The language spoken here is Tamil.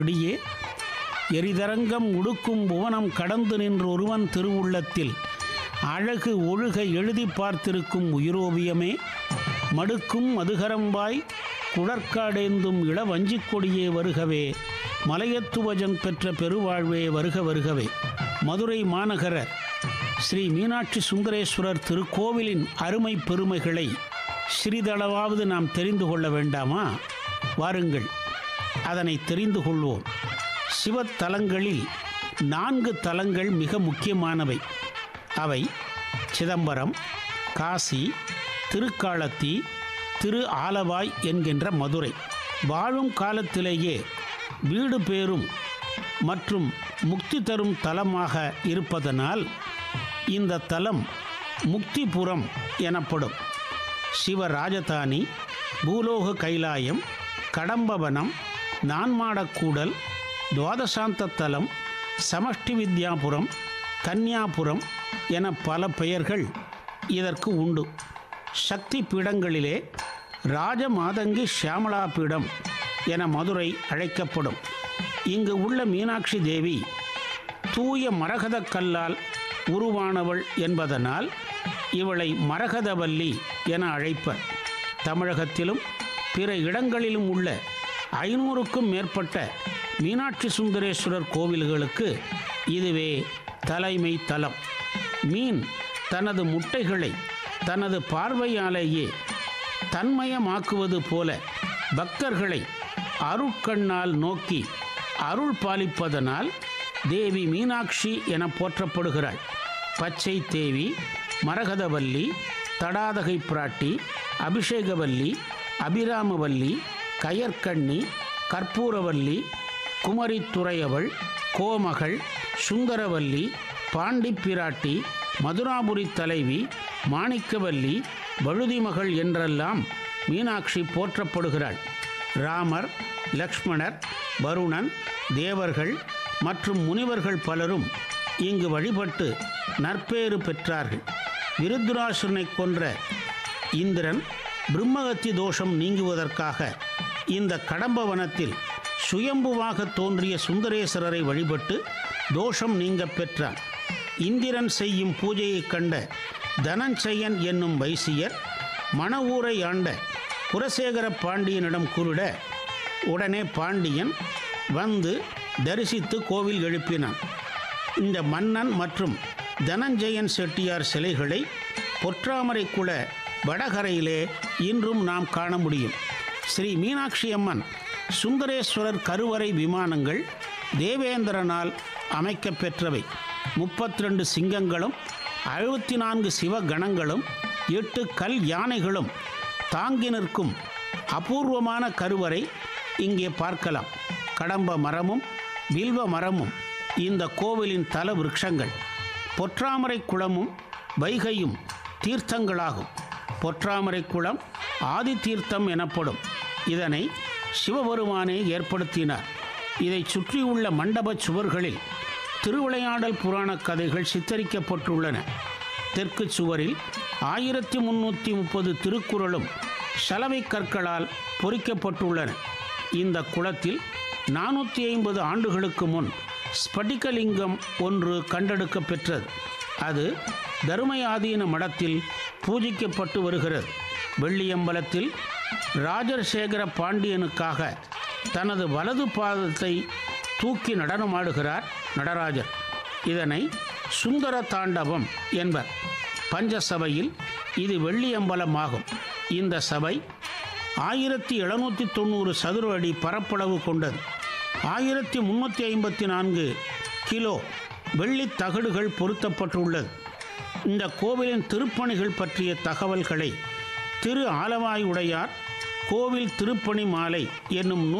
அப்படியே எரிதரங்கம் உடுக்கும் புவனம் கடந்து நின்ற ஒருவன் திருவுள்ளத்தில் அழகு ஒழுக எழுதி பார்த்திருக்கும் உயிரோவியமே மடுக்கும் மதுகரம்பாய் குழற்காடேந்தும் இள வஞ்சிக் கொடியே வருகவே மலையத்துவஜன் பெற்ற பெருவாழ்வே வருக வருகவே மதுரை மாநகரர் ஸ்ரீ மீனாட்சி சுந்தரேஸ்வரர் திருக்கோவிலின் அருமை பெருமைகளை சிறிதளவாவது நாம் தெரிந்து கொள்ள வேண்டாமா வாருங்கள் அதனை தெரிந்து கொள்வோம் சிவத்தலங்களில் நான்கு தலங்கள் மிக முக்கியமானவை அவை சிதம்பரம் காசி திருக்காலத்தி திரு ஆலவாய் என்கின்ற மதுரை வாழும் காலத்திலேயே வீடு பேரும் மற்றும் முக்தி தரும் தலமாக இருப்பதனால் இந்த தலம் முக்திபுரம் எனப்படும் சிவராஜதானி பூலோக கைலாயம் கடம்பவனம் நான்மாடக்கூடல் துவாதசாந்த தலம் சமஷ்டி வித்யாபுரம் கன்னியாபுரம் என பல பெயர்கள் இதற்கு உண்டு சக்தி பீடங்களிலே ராஜமாதங்கி ஷியாமலா பீடம் என மதுரை அழைக்கப்படும் இங்கு உள்ள மீனாட்சி தேவி தூய மரகதக் கல்லால் உருவானவள் என்பதனால் இவளை மரகதவல்லி என அழைப்பர் தமிழகத்திலும் பிற இடங்களிலும் உள்ள ஐநூறுக்கும் மேற்பட்ட மீனாட்சி சுந்தரேஸ்வரர் கோவில்களுக்கு இதுவே தலைமை தலம் மீன் தனது முட்டைகளை தனது பார்வையாலேயே தன்மயமாக்குவது போல பக்தர்களை அருட்கண்ணால் நோக்கி அருள் பாலிப்பதனால் தேவி மீனாட்சி என போற்றப்படுகிறாள் பச்சை தேவி மரகதவல்லி தடாதகை பிராட்டி அபிஷேகவல்லி அபிராமவல்லி கயற்கண்ணி கற்பூரவல்லி குமரித்துறையவள் கோமகள் சுந்தரவல்லி பாண்டி பிராட்டி மதுராபுரி தலைவி மாணிக்கவல்லி வழுதிமகள் என்றெல்லாம் மீனாட்சி போற்றப்படுகிறாள் ராமர் லக்ஷ்மணர் வருணன் தேவர்கள் மற்றும் முனிவர்கள் பலரும் இங்கு வழிபட்டு நற்பேறு பெற்றார்கள் விருத்துராசுரனை கொன்ற இந்திரன் பிரம்மகத்தி தோஷம் நீங்குவதற்காக இந்த கடம்பவனத்தில் சுயம்புவாக தோன்றிய சுந்தரேஸ்வரரை வழிபட்டு தோஷம் நீங்க பெற்றான் இந்திரன் செய்யும் பூஜையைக் கண்ட தனஞ்செயன் என்னும் வைசியர் மண ஊரை ஆண்ட குலசேகர பாண்டியனிடம் கூறிட உடனே பாண்டியன் வந்து தரிசித்து கோவில் எழுப்பினான் இந்த மன்னன் மற்றும் தனஞ்செயன் செட்டியார் சிலைகளை பொற்றாமரை குள வடகரையிலே இன்றும் நாம் காண முடியும் ஸ்ரீ மீனாட்சி அம்மன் சுந்தரேஸ்வரர் கருவறை விமானங்கள் தேவேந்திரனால் அமைக்கப் பெற்றவை முப்பத்தி ரெண்டு சிங்கங்களும் அறுபத்தி நான்கு சிவகணங்களும் எட்டு கல் யானைகளும் தாங்கி நிற்கும் அபூர்வமான கருவறை இங்கே பார்க்கலாம் கடம்ப மரமும் வில்வ மரமும் இந்த கோவிலின் தல விருட்சங்கள் பொற்றாமரை குளமும் வைகையும் தீர்த்தங்களாகும் பொற்றாமரை குளம் ஆதி தீர்த்தம் எனப்படும் இதனை சிவபெருமானே ஏற்படுத்தினார் இதைச் சுற்றியுள்ள மண்டபச் சுவர்களில் திருவிளையாடல் புராணக் கதைகள் சித்தரிக்கப்பட்டுள்ளன தெற்கு சுவரில் ஆயிரத்தி முன்னூற்றி முப்பது திருக்குறளும் சலவை கற்களால் பொறிக்கப்பட்டுள்ளன இந்த குளத்தில் நானூற்றி ஐம்பது ஆண்டுகளுக்கு முன் ஸ்படிகலிங்கம் ஒன்று கண்டெடுக்கப் பெற்றது அது தருமயாதீன மடத்தில் பூஜிக்கப்பட்டு வருகிறது வெள்ளியம்பலத்தில் ராஜசேகர பாண்டியனுக்காக தனது வலது பாதத்தை தூக்கி நடனமாடுகிறார் நடராஜர் இதனை சுந்தர தாண்டவம் என்பர் பஞ்சசபையில் இது வெள்ளியம்பலமாகும் இந்த சபை ஆயிரத்தி எழுநூற்றி தொண்ணூறு சதுர அடி பரப்பளவு கொண்டது ஆயிரத்தி முன்னூற்றி ஐம்பத்தி நான்கு கிலோ வெள்ளி தகடுகள் பொருத்தப்பட்டுள்ளது இந்த கோவிலின் திருப்பணிகள் பற்றிய தகவல்களை திரு ஆலவாய் உடையார் கோவில் திருப்பணி மாலை என்னும் நூல்